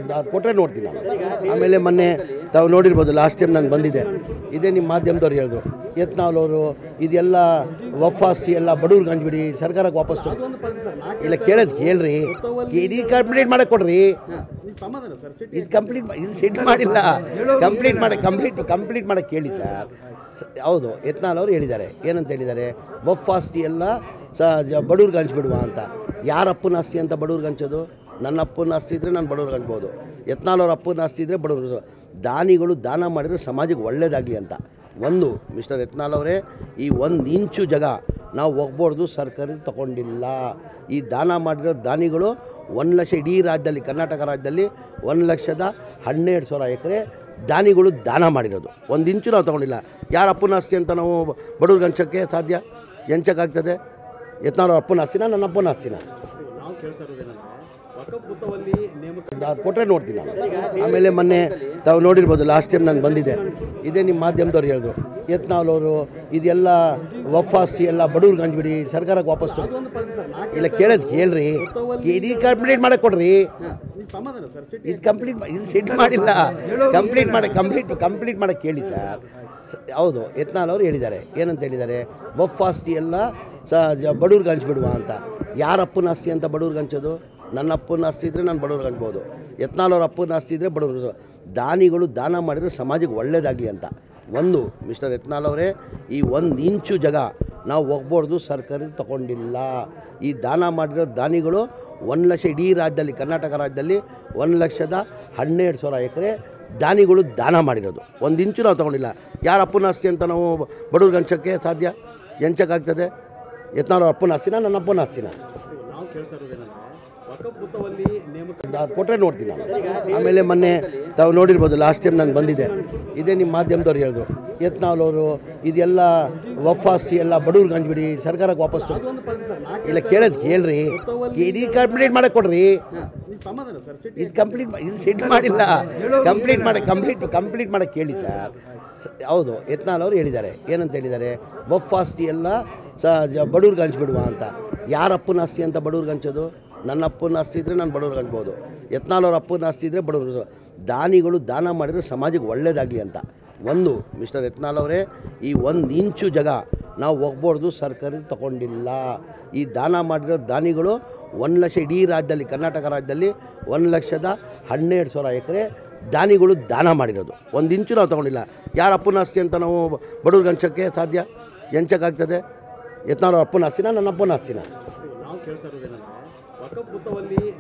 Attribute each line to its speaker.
Speaker 1: ಅದು ಕೊಟ್ಟರೆ ನೋಡ್ತೀನಿ ನಾನು ಆಮೇಲೆ ಮೊನ್ನೆ ತಾವು ನೋಡಿರ್ಬೋದು ಲಾಸ್ಟ್ ಟೈಮ್ ನಾನು ಬಂದಿದ್ದೆ ಇದೇ ನಿಮ್ಮ ಮಾಧ್ಯಮದವ್ರು ಹೇಳಿದ್ರು ಯತ್ನಾಳ್ ಅವರು ಇದೆಲ್ಲ ವಫ್ ಆಸ್ತಿ ಎಲ್ಲ ಬಡವ್ರಿಗೆ ಹಂಚ್ಬಿಡಿ ಸರ್ಕಾರಕ್ಕೆ ವಾಪಸ್ ತಗೊ- ಇಲ್ಲ ಕೇಳೋದು ಕೇಳ್ರಿ ಇದು ಕಂಪ್ಲೀಟ್ ಮಾಡಕ್ಕೆ ಕೊಡ್ರಿ ಇದು ಕಂಪ್ಲೀಟ್ ಇದು ಸೆಟ್ ಮಾಡಿಲ್ಲ ಕಂಪ್ಲೀಟ್ ಮಾಡಿ ಕಂಪ್ಲೀಟ್ ಕಂಪ್ಲೀಟ್ ಮಾಡಕ್ಕೆ ಕೇಳಿ ಸರ್ ಸ- ಹೌದು ಯತ್ನಾಳ್ ಅವರು ಹೇಳಿದ್ದಾರೆ ಏನಂತ ಹೇಳಿದ್ದಾರೆ ವಫ್ ಆಸ್ತಿ ಎಲ್ಲ ಸ ಜ- ಬಡವ್ರಿಗೆ ಹಂಚ್ಬಿಡುವ ಅಂತ ಯಾರ ಅಪ್ಪನ ಆಸ್ತಿ ಅಂತ ಬಡವ್ರಿಗೆ ಹಂಚೋದು ನನ್ನ ಅಪ್ಪನ ಆಸ್ತಿ ಇದ್ದರೆ ನಾನು ಬಡವ್ರಿಗೆ ಹಂಚ್ಬೋದು ಯತ್ನಾಳ್ ಅವ್ರ ಅಪ್ಪನ ಆಸ್ತಿ ಇದ್ದರೆ ಬಡವ್ರಿಗೆ ದಾನಿಗಳು ದಾನ ಮಾಡಿದರೆ ಸಮಾಜಕ್ಕೆ ಒಳ್ಳೇದಾಗಲಿ ಅಂತ ಒಂದು ಮಿಸ್ಟರ್ ಯತ್ನಾಳ್ ಅವರೇ ಈ ಒಂದು ಇಂಚು ಜಾಗ ನಾವು ಹೋಗ್ಬಾರ್ದು ಸರ್ಕಾರ ತಗೊಂಡಿಲ್ಲ ಈ ದಾನ ಮಾಡಿರೋ ದಾನಿಗಳು ಒಂದು ಲಕ್ಷ ಇಡೀ ರಾಜ್ಯದಲ್ಲಿ ಕರ್ನಾಟಕ ರಾಜ್ಯದಲ್ಲಿ ಒಂದು ಲಕ್ಷದ ಹನ್ನೆರಡು ಸಾವಿರ ಎಕರೆ ದಾನಿಗಳು ದಾನ ಮಾಡಿರೋದು ಒಂದು ಇಂಚು ನಾವು ತೊಗೊಂಡಿಲ್ಲ ಯಾರ ಅಪ್ಪನ ಆಸ್ತಿ ಅಂತ ನಾವು ಬಡವ್ರಿಗೆ ಹಂಚೋಕ್ಕೆ ಸಾಧ್ಯ ಹೆಂಚಕ್ಕಾಗ್ತದೆ ಯತ್ನಾಳ್ ಅವ್ರ ಅಪ್ಪನ ಆಸ್ತಿನ ನನ್ನ ಅಪ್ಪನ ಆಸ್ತಿನ
Speaker 2: ನಾವು ಕೇಳ್ತಾ ಇರೋದೇನಂದ್ರೆ ವಕಫ್ ಹುತ್ತವಲ್ಲಿ ನೇಮಕ
Speaker 1: ಅದು ಕೊಟ್ಟರೆ ನೋಡ್ತೀನಿ ನಾನು ಆಮೇಲೆ ಮೊನ್ನೆ ತಾವು ನೋಡಿರ್ಬೋದು ಲಾಸ್ಟ್ ಟೈಮ್ ನಾನು ಬಂದಿದ್ದೆ ಇದೇ ನಿಮ್ಮ ಮಾಧ್ಯಮದವ್ರು ಹೇಳಿದ್ರು ಯತ್ನಾಳ್ ಅವರು ಇದೆಲ್ಲ ವಫ್ ಆಸ್ತಿ ಎಲ್ಲ ಬಡವ್ರಿಗೆ ಹಂಚ್ಬಿಡಿ ಸರ್ಕಾರಕ್ಕೆ ವಾಪಸ್ ತಗೊ-
Speaker 2: ಒಂದು ಪಾಯಿಂಟ್ ಸರ್ ನಾ
Speaker 1: ಇಲ್ಲ ಕೇಳೋದು ಕೇಳ್ರಿ ಇದು ಕಂಪ್ಲೀಟ್ ಮಾಡಕ್ಕೆ ಕೊಡ್ರಿ
Speaker 2: ನೀವು ಸಮಾಧಾನ ಸರ್ ಸಿಟಿ
Speaker 1: ಇದು ಕಂಪ್ಲೀಟ್ ಇದು ಸೆಟ್ ಮಾಡಿಲ್ಲ ಕಂಪ್ಲೀಟ್ ಮಾಡಿ ಕಂಪ್ಲೀಟ್ ಕಂಪ್ಲೀಟ್ ಮಾಡಕ್ಕೆ ಕೇಳಿ ಸರ್ ಸ- ಹೌದು ಯತ್ನಾಳ್ ಅವರು ಹೇಳಿದ್ದಾರೆ ಏನಂತ ಹೇಳಿದ್ದಾರೆ ವಫ್ ಆಸ್ತಿ ಎಲ್ಲ ಸ ಜ- ಬಡವ್ರಿಗೆ ಹಂಚ್ಬಿಡುವ ಅಂತ ಯಾರ ಅಪ್ಪನ ಆಸ್ತಿ ಅಂತ ಬಡವ್ರಿಗೆ ಹಂಚೋದು ನನ್ನ ಅಪ್ಪನ ಆಸ್ತಿ ಇದ್ದರೆ ನಾನು ಬಡವ್ರಿಗೆ ಹಂಚ್ಬೋದು ಯತ್ನಾಳ್ ಅವ್ರ ಅಪ್ಪನ ಆಸ್ತಿ ಇದ್ದರೆ ಬಡವ್ರಿಗೆ ದಾನಿಗಳು ದಾನ ಮಾಡಿದರೆ ಸಮಾಜಕ್ಕೆ ಒಳ್ಳೇದಾಗಲಿ ಅಂತ ಒಂದು ಮಿಸ್ಟರ್ ಯತ್ನಾಳ್ ಅವರೇ ಈ ಒಂದು ಇಂಚು ಜಾಗ ನಾವು ಹೋಗ್ಬಾರ್ದು ಸರ್ಕಾರ ತಗೊಂಡಿಲ್ಲ ಈ ದಾನ ಮಾಡಿರೋ ದಾನಿಗಳು ಒಂದು ಲಕ್ಷ ಇಡೀ ರಾಜ್ಯದಲ್ಲಿ ಕರ್ನಾಟಕ ರಾಜ್ಯದಲ್ಲಿ ಒಂದು ಲಕ್ಷದ ಹನ್ನೆರಡು ಸಾವಿರ ಎಕರೆ ದಾನಿಗಳು ದಾನ ಮಾಡಿರೋದು ಒಂದು ಇಂಚು ನಾವು ತೊಗೊಂಡಿಲ್ಲ ಯಾರ ಅಪ್ಪನ ಆಸ್ತಿ ಅಂತ ನಾವು ಬಡವ್ರಿಗೆ ಹಂಚೋಕ್ಕೆ ಸಾಧ್ಯ ಹೆಂಚಕ್ಕಾಗ್ತದೆ ಯತ್ನಾಳ್ ಅವ್ರ ಅಪ್ಪನ ಆಸ್ತಿನ ನನ್ನ ಅಪ್ಪನ ಆಸ್ತಿನ
Speaker 2: ನಾವು ಕೇಳ್ತಾ ಇರೋದೇನಂದ್ರೆ ವಕಫ್ ಹುತ್ತವಲ್ಲಿ ನೇಮಕ
Speaker 1: ಅದು ಕೊಟ್ಟರೆ ನೋಡ್ತೀನಿ ನಾನು ಆಮೇಲೆ ಮೊನ್ನೆ ತಾವು ನೋಡಿರ್ಬೋದು ಲಾಸ್ಟ್ ಟೈಮ್ ನಾನು ಬಂದಿದ್ದೆ ಇದೇ ನಿಮ್ಮ ಮಾಧ್ಯಮದವ್ರು ಹೇಳಿದ್ರು ಯತ್ನಾಳ್ ಅವರು ಇದೆಲ್ಲ ವಫ್ ಆಸ್ತಿ ಎಲ್ಲ ಬಡವ್ರಿಗೆ ಹಂಚ್ಬಿಡಿ ಸರ್ಕಾರಕ್ಕೆ ವಾಪಸ್ ತಗೊ-
Speaker 2: ಒಂದು ಪಾಯಿಂಟ್ ಸರ್ ನಾ
Speaker 1: ಇಲ್ಲ ಕೇಳೋದು ಕೇಳ್ರಿ ಇದು ಕಂಪ್ಲೀಟ್ ಮಾಡಕ್ಕೆ ಕೊಡ್ರಿ
Speaker 2: ನೀವು ಸಮಾಧಾನ ಸರ್ ಸಿಟಿ
Speaker 1: ಇದು ಕಂಪ್ಲೀಟ್ ಇದು ಸೆಟ್ ಮಾಡಿಲ್ಲ ಕಂಪ್ಲೀಟ್ ಮಾಡಿ ಕಂಪ್ಲೀಟ್ ಕಂಪ್ಲೀಟ್ ಮಾಡಕ್ಕೆ ಕೇಳಿ ಸರ್ ಸ- ಹೌದು ಯತ್ನಾಳ್ ಅವರು ಹೇಳಿದ್ದಾರೆ ಏನಂತ ಹೇಳಿದ್ದಾರೆ ವಫ್ ಆಸ್ತಿ ಎಲ್ಲ ಸ ಜ- ಬಡವ್ರಿಗೆ ಹಂಚ್ಬಿಡುವ ಅಂತ ಯಾರ ಅಪ್ಪನ ಆಸ್ತಿ ಅಂತ ಬಡವ್ರಿಗೆ ಹಂಚೋದು ನನ್ನ ಅಪ್ಪನ ಆಸ್ತಿ ಇದ್ದರೆ ನಾನು ಬಡವ್ರಿಗೆ ಹಂಚ್ಬೋದು ಯತ್ನಾಳ್ ಅವ್ರ ಅಪ್ಪನ ಆಸ್ತಿ ಇದ್ದರೆ ಬಡವ್ರಿಗೆ ದಾನಿಗಳು ದಾನ ಮಾಡಿದರೆ ಸಮಾಜಕ್ಕೆ ಒಳ್ಳೇದಾಗಲಿ ಅಂತ ಒಂದು ಮಿಸ್ಟರ್ ಯತ್ನಾಳ್ ಅವರೇ ಈ ಒಂದು ಇಂಚು ಜಾಗ ನಾವು ಹೋಗ್ಬಾರ್ದು ಸರ್ಕಾರ ತಗೊಂಡಿಲ್ಲ ಈ ದಾನ ಮಾಡಿರೋ ದಾನಿಗಳು ಒಂದು ಲಕ್ಷ ಇಡೀ ರಾಜ್ಯದಲ್ಲಿ ಕರ್ನಾಟಕ ರಾಜ್ಯದಲ್ಲಿ ಒಂದು ಲಕ್ಷದ ಹನ್ನೆರಡು ಸಾವಿರ ಎಕರೆ ದಾನಿಗಳು ದಾನ ಮಾಡಿರೋದು ಒಂದು ಇಂಚು ನಾವು ತೊಗೊಂಡಿಲ್ಲ ಯಾರ ಅಪ್ಪನ ಆಸ್ತಿ ಅಂತ ನಾವು ಬಡವ್ರಿಗೆ ಹಂಚೋಕ್ಕೆ ಸಾಧ್ಯ ಹೆಂಚಕ್ಕಾಗ್ತದೆ ಯತ್ನಾಳ್ ಅವ್ರ ಅಪ್ಪನ ಆಸ್ತಿನ ನನ್ನ ಅಪ್ಪನ ಆಸ್ತಿನ
Speaker 2: ನಾವು ಕೇಳ್ತಾ ಇರೋದೇನಂದ್ರೆ ವಕಫ್ ಹುತ್ತವಲ್ಲಿ